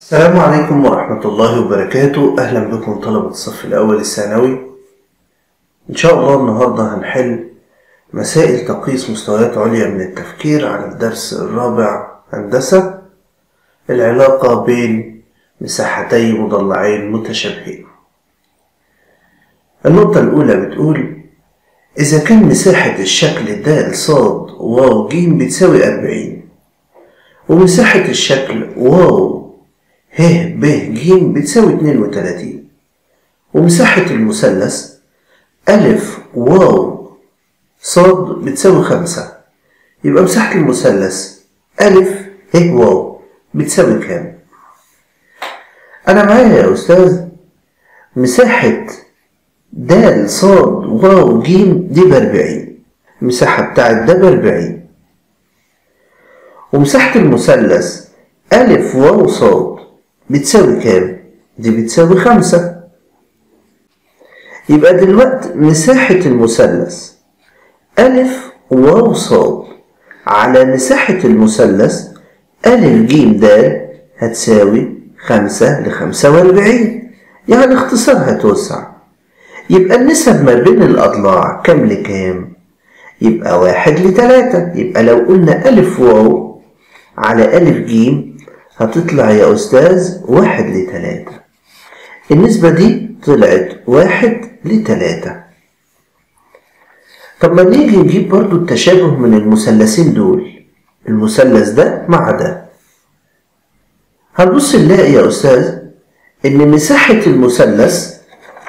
السلام عليكم ورحمة الله وبركاته أهلا بكم طلبة الصف الأول الثانوي إن شاء الله النهاردة هنحل مسائل تقييس مستويات عليا من التفكير على الدرس الرابع هندسة العلاقة بين مساحتي مضلعين متشابهين النقطة الأولى بتقول إذا كان مساحة الشكل د ص واو ج بتساوي أربعين ومساحة الشكل واو ه ب ج بتساوي اتنين وتلاتين ومساحة المثلث ألف واو صاد بتساوي خمسة يبقى مساحة المثلث ألف ه واو بتساوي كام؟ أنا معايا يا أستاذ مساحة د صاد واو ج دي بأربعين المساحة بتاعت ده بأربعين ومساحة المثلث ألف واو صاد بتساوي كام؟ دي بتساوي خمسة يبقى دلوقتي مساحة المثلث ألف واو صاد على مساحة المثلث ألف ج د هتساوي خمسة لخمسة وأربعين يعني اختصارها توسع يبقى النسب ما بين الأضلاع كام لكام؟ يبقى واحد لتلاتة يبقى لو قلنا ألف واو على ألف ج هتطلع يا أستاذ واحد لتلاتة النسبة دي طلعت واحد لتلاتة طب ما نيجي نجيب برضو التشابه من المثلثين دول المثلث ده مع ده هنبص نلاقي يا أستاذ إن مساحة المثلث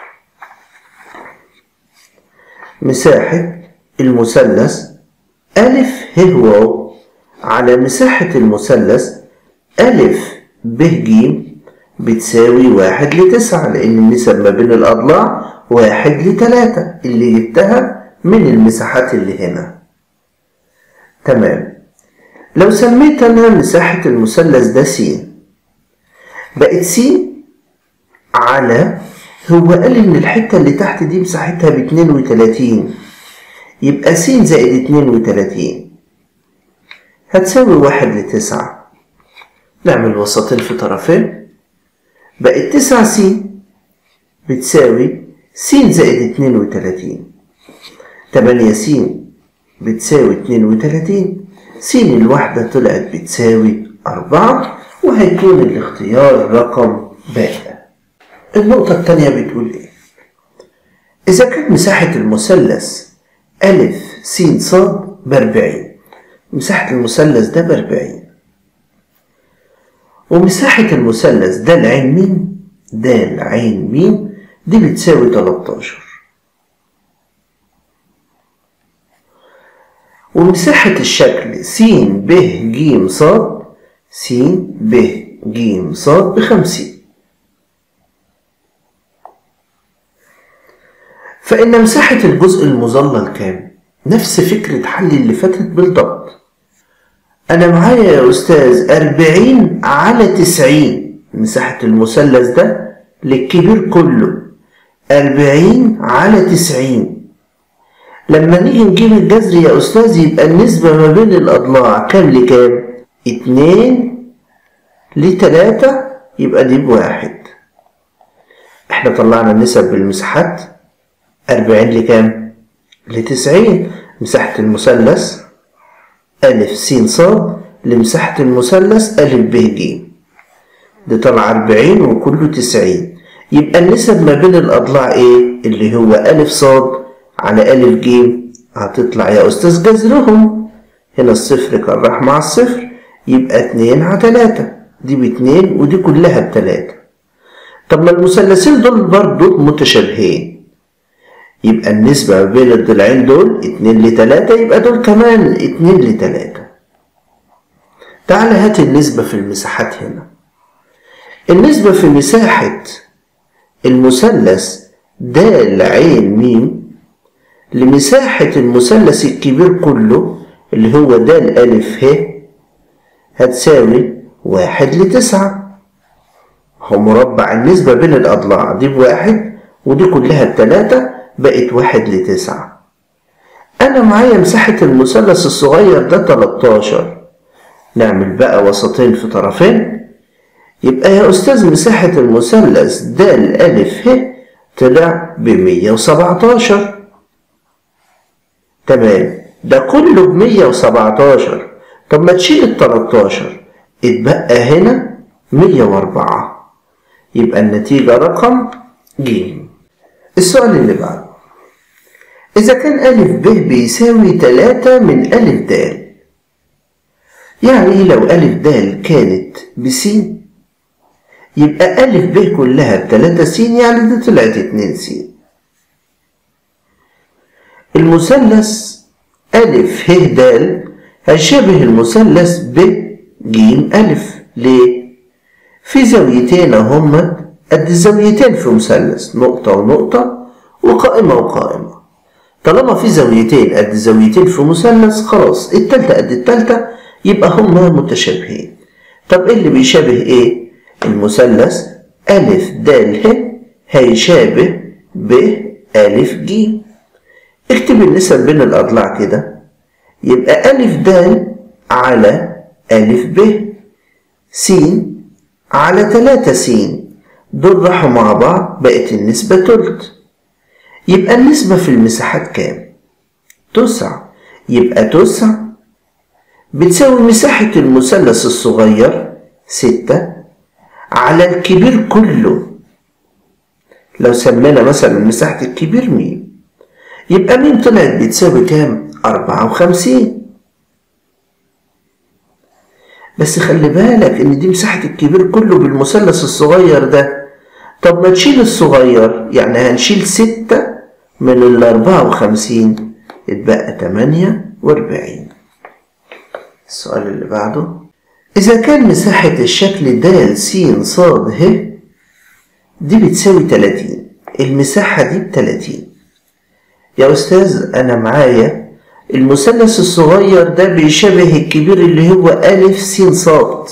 مساحة المثلث ألف ه واو على مساحة المثلث ألف ب ج بتساوي واحد لتسعة لأن النسب ما بين الأضلاع واحد لتلاتة اللي جبتها من المساحات اللي هنا تمام لو سميت أنا مساحة المثلث ده س بقت س على هو قال إن الحتة اللي تحت دي مساحتها باتنين وتلاتين يبقى س زائد اتنين وتلاتين هتساوي واحد لتسعة نعمل وسطين في طرفين بقت تسعة س بتساوي س زائد اتنين وتلاتين تمانية س بتساوي اتنين وتلاتين س الواحدة طلعت بتساوي أربعة وهيكون الاختيار رقم باء النقطة التانية بتقول إيه؟ إذا كانت مساحة المثلث ألف س ص بأربعين مساحة المثلث ده بأربعين ومساحة المثلث د العين مين د العين مين دي بتساوي 13 ومساحة الشكل س ب ج ص س ب ج ص بخمسين فإن مساحة الجزء المظلل كام؟ نفس فكرة حل اللي فاتت بالضبط أنا معايا يا أستاذ أربعين على تسعين مساحة المثلث ده للكبير كله أربعين على تسعين لما نيجي نجيب الجذر يا أستاذ يبقى النسبة ما بين الأضلاع كام لكام؟ اتنين لتلاتة يبقى دي بواحد احنا طلعنا النسب بالمساحات أربعين لكام؟ لتسعين مساحة المثلث ألف س ص لمساحة المثلث ألف ب ج دي طلع أربعين وكله تسعين يبقى النسب ما بين الأضلاع إيه؟ اللي هو ألف ص على ألف ج هتطلع يا أستاذ جذرهم هنا الصفر كان راح مع الصفر يبقى اتنين على تلاتة دي باتنين ودي كلها بتلاتة طب ما المثلثين دول برضو متشابهين يبقى النسبة ما بين الضلعين دول اتنين لتلاتة يبقى دول كمان اتنين لتلاتة تعال هات النسبة في المساحات هنا النسبة في مساحة المثلث د عين م لمساحة المثلث الكبير كله اللي هو د ألف ه هتساوي واحد لتسعة هو مربع النسبة بين الأضلاع دي بواحد ودي كلها بتلاتة بقت واحد لتسعة أنا معايا مساحة المثلث الصغير ده تلاتاشر نعمل بقى وسطين في طرفين يبقى يا أستاذ مساحة المثلث د أ ه طلع بمية وسبعتاشر تمام ده كله بمية وسبعتاشر طب ما تشيل التلاتاشر اتبقى هنا مية وأربعة يبقى النتيجة رقم ج السؤال اللي بعده إذا كان أ ب بيساوي تلاتة من أ د يعني لو أ د كانت بس يبقى أ ب كلها بتلاتة س يعني دي طلعت اتنين س المثلث أ ه د هيشابه المثلث ب ج أ ليه؟ في زاويتين هما قد الزاويتين في مثلث نقطة ونقطة وقائمة وقائمة طالما في زاويتين قد زاويتين في مثلث خلاص التالتة قد التالتة يبقى هما متشابهين طب ايه اللي بيشابه ايه؟ المثلث أ د ه هيشابه ب أ ج اكتب النسب بين الأضلاع كده يبقى أ د على أ ب س على تلاتة س دول راحوا مع بعض بقت النسبة تلت يبقى النسبة في المساحات كام؟ تسعة يبقى تسعة بتساوي مساحة المثلث الصغير ستة على الكبير كله لو سمينا مثلا مساحة الكبير مين يبقى مين طلعت بتساوي كام؟ أربعة وخمسين بس خلي بالك إن دي مساحة الكبير كله بالمثلث الصغير ده طب ما تشيل الصغير يعني هنشيل ستة من الأربعة وخمسين اتبقى تمانية وأربعين السؤال اللي بعده إذا كان مساحة الشكل د س ص ه دي بتساوي تلاتين المساحة دي بتلاتين يا أستاذ أنا معايا المثلث الصغير ده بيشبه الكبير اللي هو أ س ص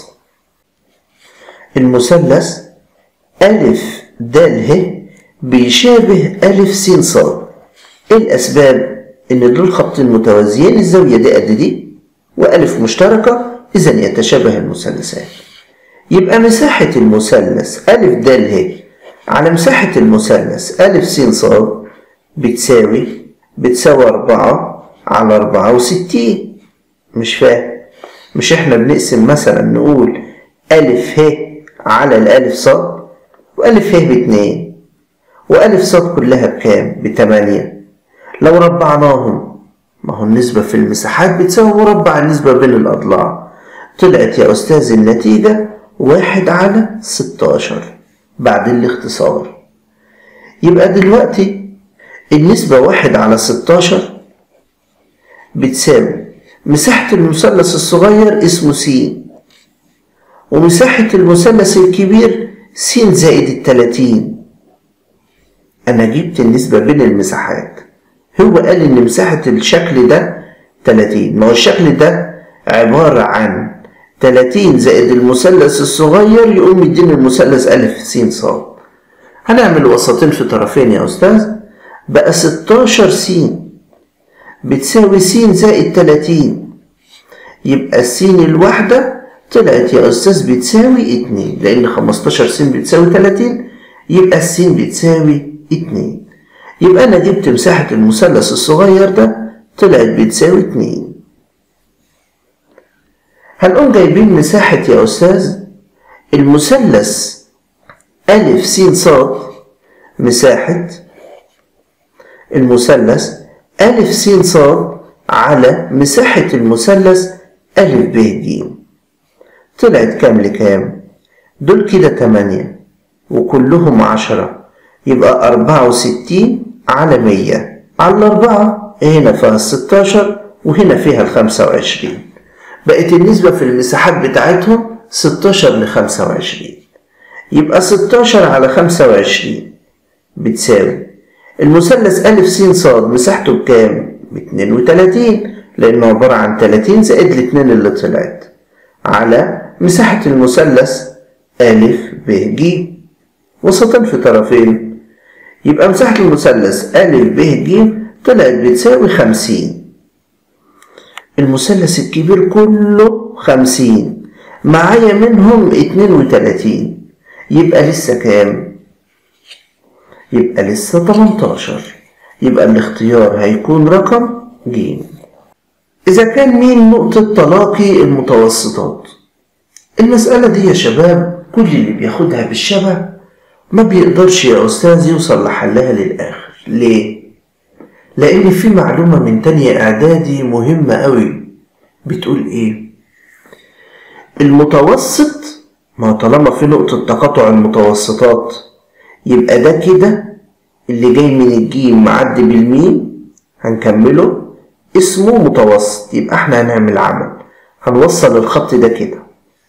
المثلث أ د ه بيشابه أ س ص إيه الأسباب؟ إن دول خطين متوازيين الزاوية دي قد دي وألف مشتركة إذا يتشابه المثلثان يبقى مساحة المثلث أ د ه على مساحة المثلث أ س ص بتساوي بتساوي أربعة على أربعة وستين مش فاهم مش إحنا بنقسم مثلا نقول ألف ه على الألف ص وألف ه باتنين وألف ص كلها بكام؟ بتمانية لو ربعناهم ما هو النسبة في المساحات بتساوي مربع النسبة بين الأضلاع طلعت يا أستاذ النتيجة واحد على ستاشر بعد الاختصار يبقى دلوقتي النسبة واحد على ستاشر بتساوي مساحة المثلث الصغير اسمه س ومساحة المثلث الكبير س زائد التلاتين أنا جبت النسبة بين المساحات هو قال إن مساحة الشكل ده تلاتين ما هو الشكل ده عبارة عن تلاتين زائد المثلث الصغير يقوم يديني المثلث أ س ص هنعمل وسطين في طرفين يا أستاذ بقى ستاشر س بتساوي س زائد تلاتين يبقى السين الواحدة طلعت يا أستاذ بتساوي اتنين لأن خمستاشر س بتساوي تلاتين يبقى السين بتساوي اتنين يبقى أنا جبت مساحة المثلث الصغير ده طلعت بتساوي اتنين هنقوم جايبين مساحة يا أستاذ المثلث أ س ص مساحة المثلث أ س ص على مساحة المثلث أ ب ج طلعت كام لكام؟ دول كده تمانية وكلهم عشرة يبقى أربعة وستين على مية على الأربعة هنا فيها الستاشر وهنا فيها الخمسة وعشرين بقت النسبة في المساحات بتاعتهم ستاشر لخمسة وعشرين يبقى ستاشر على خمسة وعشرين بتساوي المثلث أ س ص مساحته بكام؟ باتنين وتلاتين لأنه عبارة عن تلاتين زائد الاتنين اللي طلعت على مساحة المثلث أ ب ج وسطين في طرفين يبقى مساحة المثلث أ ب ج طلعت بتساوي خمسين المثلث الكبير كله خمسين معايا منهم اتنين وتلاتين يبقى لسه كام يبقى لسه تمنتاشر يبقى الاختيار هيكون رقم ج إذا كان مين نقطة تلاقي المتوسطات المسألة دي يا شباب كل اللي بياخدها بالشبه ما بيقدرش يا أستاذ يوصل لحلها للآخر ليه؟ لأن في معلومة من تانية إعدادي مهمة أوي بتقول إيه؟ المتوسط ما طالما في نقطة تقاطع المتوسطات يبقى ده كده اللي جاي من الجيم معدي بالميم هنكمله اسمه متوسط يبقى احنا هنعمل عمل هنوصل الخط ده كده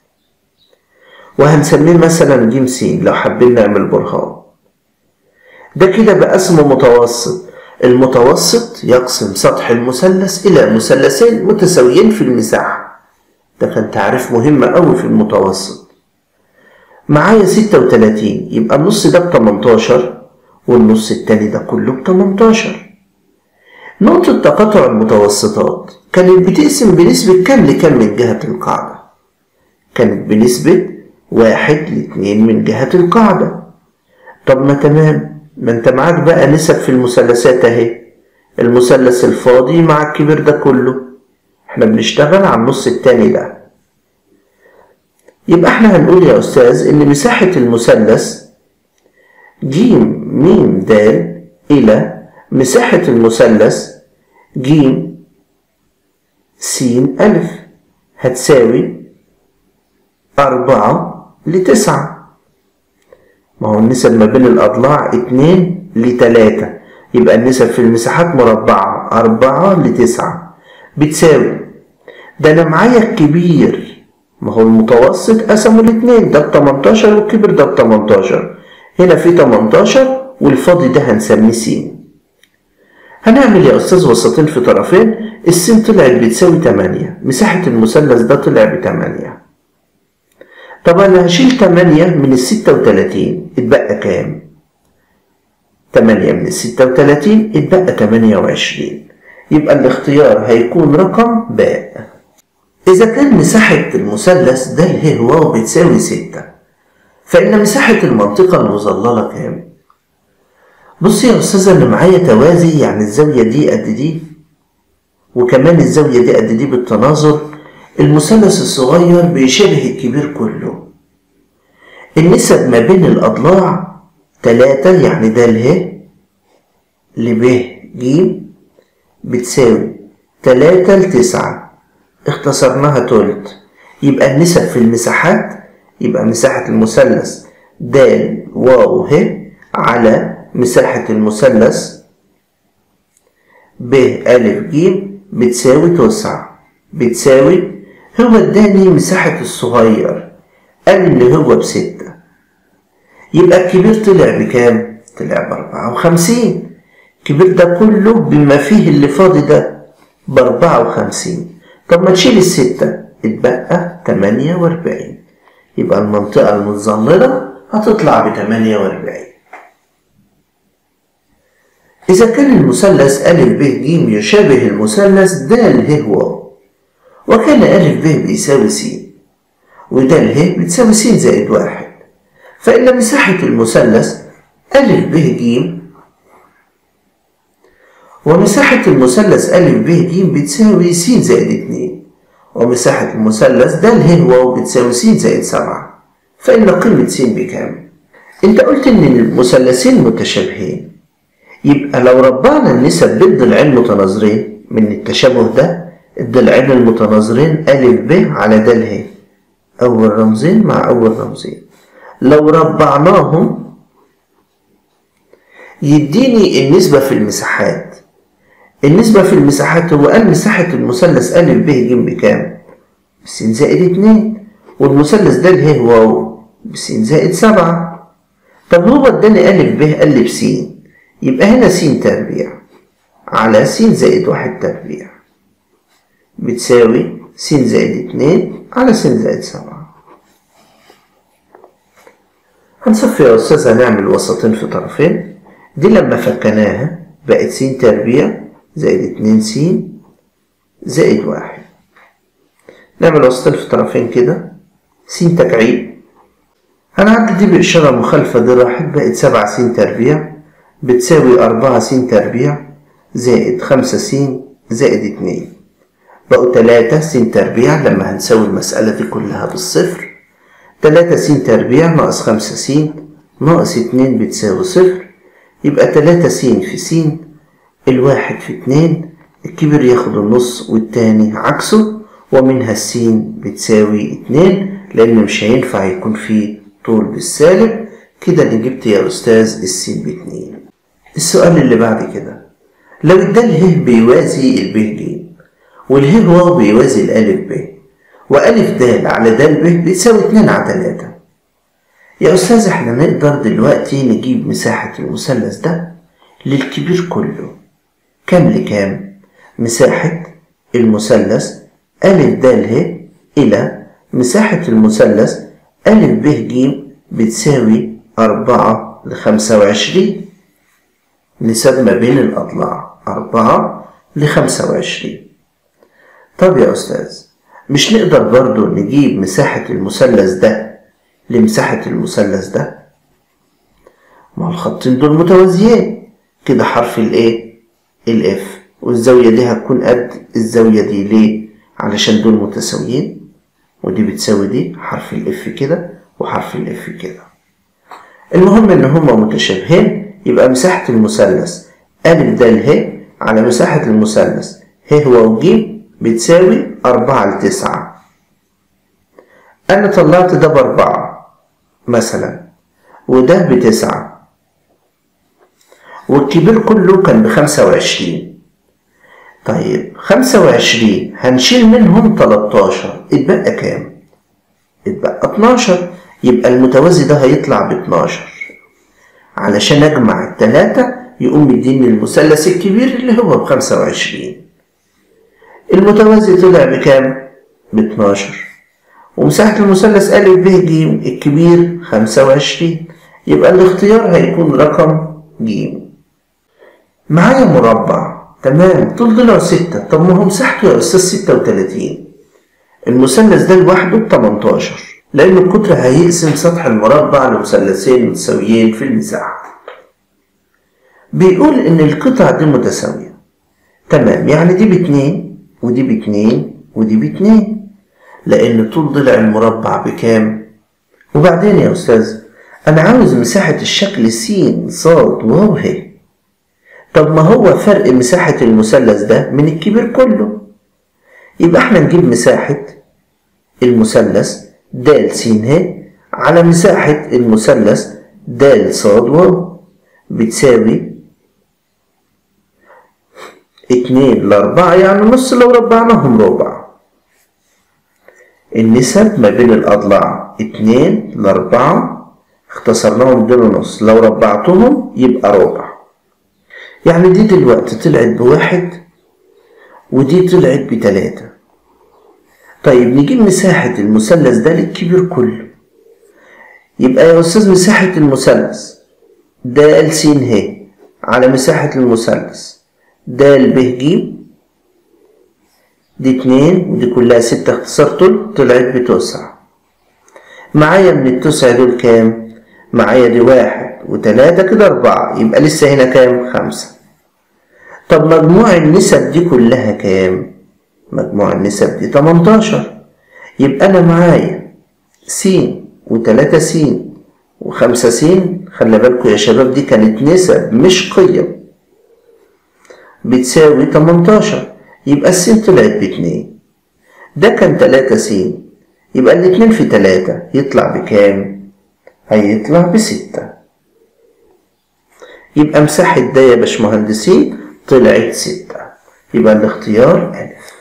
وهنسميه مثلا جيم س لو حابين نعمل برهان ده كده بقى اسمه متوسط المتوسط يقسم سطح المثلث إلى مثلثين متساويين في المساحة ده كان تعريف مهم أوي في المتوسط معايا ستة وتلاتين يبقى النص ده بتمنتاشر والنص التاني ده كله بتمنتاشر نقطة تقاطع المتوسطات كانت بتقسم بنسبة كام لكام من جهة القاعدة كانت بنسبة واحد لاتنين من جهة القاعدة طب ما تمام ما انت معاك بقى نسب في المثلثات اهي المثلث الفاضي مع الكبير ده كله احنا بنشتغل على النص التاني ده يبقى احنا هنقول يا استاذ ان مساحة المثلث ج م د الى مساحة المثلث ج س أ هتساوي أربعة لتسعة ما هو النسب ما بين الأضلاع اتنين لتلاتة يبقى النسب في المساحات مربعة أربعة لتسعة بتساوي ده أنا معايا الكبير ما هو المتوسط قسموا الاتنين ده بتمنتاشر والكبير ده بتمنتاشر هنا في تمنتاشر والفاضي ده هنسميه س هنعمل يا أستاذ وسطين في طرفين السين طلعت بتساوي تمانية مساحة المثلث ده طلع بتمانية طب أنا هشيل تمانية من الستة وتلاتين اتبقى كام؟ تمانية من الستة وتلاتين اتبقى تمانية وعشرين يبقى الاختيار هيكون رقم باء إذا كان مساحة المثلث ده ه واو بتساوي ستة فإن مساحة المنطقة المظللة كام؟ بص يا أستاذة أنا معايا توازي يعني الزاوية دي قد دي وكمان الزاوية دي قد دي بالتناظر المثلث الصغير بيشبه الكبير كله النسب ما بين الأضلاع تلاتة يعني ده له لب ج بتساوي تلاتة لتسعة اختصرناها تلت يبقى النسب في المساحات يبقى مساحة المثلث د واو ه على مساحة المثلث ب أ ج بتساوي تسعة بتساوي هو اداني مساحة الصغير قال اللي هو بستة يبقى الكبير طلع بكام؟ طلع بأربعة وخمسين الكبير ده كله بما فيه اللي فاضي ده بأربعة وخمسين طب ما تشيل الستة اتبقى تمانية وأربعين يبقى المنطقة المتظللة هتطلع بتمانية وأربعين إذا كان المثلث أ ب ج يشابه المثلث د ه واو وكان أ ب بيساوي س وده ه بتساوي س زائد واحد فإن مساحة المثلث أ ب ج ومساحة المثلث أ ب ج بتساوي س زائد اتنين ومساحة المثلث د ه واو بتساوي س زائد سبعة فإن قيمة س بكام؟ أنت قلت إن المثلثين متشابهين يبقى لو ربعنا النسب بالضلعين المتناظرين من التشابه ده الضلعين المتناظرين أ ب على د ه أول رمزين مع أول رمزين لو ربعناهم يديني النسبة في المساحات النسبة في المساحات هو قال مساحة المثلث أ ب ج بكام؟ بس زائد اتنين والمثلث د ه واو بس زائد سبعة طب هو اداني أ ب قلب س يبقى هنا س تربيع على س زائد واحد تربيع بتساوي س زائد اتنين على س زائد سبعة هنصفي يا أستاذ هنعمل وسطين في طرفين دي لما فكناها بقت س تربيع زائد اتنين س زائد واحد نعمل وسطين في طرفين كده س تكعيب هنعدل دي بإشارة مخالفة دي راحت بقت سبعة س تربيع بتساوي أربعة س تربيع زائد خمسة س زائد اتنين بقوا تلاتة س تربيع لما هنساوي المسألة دي كلها بالصفر تلاتة س تربيع ناقص خمسة س ناقص اتنين بتساوي صفر يبقى تلاتة س في س الواحد في اتنين الكبير ياخد النص والتاني عكسه ومنها السين بتساوي اتنين لأن مش هينفع يكون في طول بالسالب كده اللي جبت يا أستاذ السين باتنين السؤال اللي بعد كده لو الدال ه بيوازي الب ج واله واو بيوازي الألف ب وألف د على د ب بتساوي اتنين على تلاتة يا أستاذ احنا نقدر دلوقتي نجيب مساحة المثلث ده للكبير كله كام لكام؟ مساحة المثلث ألف د ه إلى مساحة المثلث ألف ب ج بتساوي أربعة لخمسة وعشرين نسب ما بين الأضلاع أربعة لخمسة وعشرين طب يا أستاذ مش نقدر برضو نجيب مساحة المثلث ده لمساحة المثلث ده ما الخطين دول متوازيين كده حرف الايه الاف والزاوية دي هتكون قد الزاوية دي ليه علشان دول متساويين ودي بتساوي دي حرف الاف كده وحرف الاف كده المهم ان هما متشابهين يبقى مساحة المثلث أ د ه على مساحة المثلث ه واو ج بتساوي أربعة لتسعة أنا طلعت ده بأربعة مثلا وده بتسعة والكبير كله كان بخمسة وعشرين طيب خمسة وعشرين هنشيل منهم تلاتاشر اتبقى كام؟ اتبقى اتناشر يبقى المتوازي ده هيطلع باتناشر علشان أجمع التلاتة يقوم مديني المثلث الكبير اللي هو بخمسة وعشرين المتوازي طلع بكام؟ باتناشر ومساحة المثلث أ ب ج الكبير خمسة وعشرين يبقى الاختيار هيكون رقم ج معايا مربع تمام طول ضلعه ستة طب ما هو مساحته يا أستاذ ستة وتلاتين المثلث ده لوحده بتمنتاشر لأن القطر هيقسم سطح المربع لمثلثين متساويين في المساحة بيقول إن القطع دي متساوية تمام يعني دي باتنين ودي باتنين ودي باتنين لأن طول ضلع المربع بكام؟ وبعدين يا أستاذ أنا عاوز مساحة الشكل س ص واو ه طب ما هو فرق مساحة المثلث ده من الكبير كله يبقى احنا نجيب مساحة المثلث د س ه على مساحة المثلث د ص واو بتساوي اتنين لأربعة يعني نص لو ربعناهم ربع النسب ما بين الأضلاع اتنين لأربعة اختصرناهم دول ونص لو ربعتهم يبقى ربع يعني دي دلوقتي طلعت بواحد ودي طلعت بتلاتة طيب نجيب مساحة المثلث ده للكبير كله يبقى يا أستاذ مساحة المثلث د س ه على مساحة المثلث د ب ج دي اتنين ودي كلها ستة اختصار طول طلعت بتسعة معايا من التسعة دول كام؟ معايا دي واحد وتلاتة كده أربعة يبقى لسه هنا كام؟ خمسة طب مجموع النسب دي كلها كام؟ مجموع النسب دي تمنتاشر يبقى أنا معايا س وتلاتة س وخمسة س خلي بالكوا يا شباب دي كانت نسب مش قيم بتساوي تمنتاشر يبقى السين طلعت باتنين ده كان تلاتة س يبقى الاتنين في تلاتة يطلع بكام؟ هيطلع بستة يبقى مساحة ده يا باشمهندسين طلعت ستة يبقى الاختيار ألف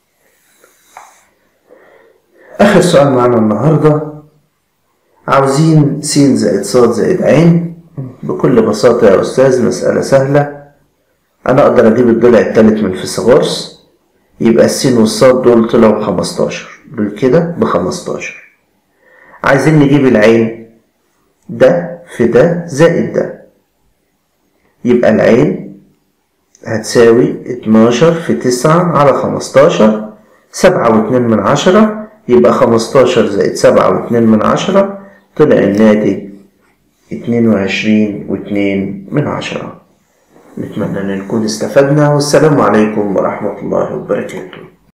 آخر سؤال معانا النهاردة عاوزين س زائد ص زائد عين بكل بساطة يا أستاذ مسألة سهلة أنا أقدر أجيب الضلع التالت من فيثاغورس يبقى السين والصاد دول طلعوا بخمستاشر دول كده بخمستاشر عايزين نجيب العين ده في ده زائد ده يبقى العين هتساوي اتناشر في تسعة على خمستاشر سبعة واتنين من عشرة يبقى خمستاشر زائد سبعة واتنين من عشرة طلع الناتج اتنين وعشرين واتنين من عشرة نتمنى أن نكون استفدنا والسلام عليكم ورحمة الله وبركاته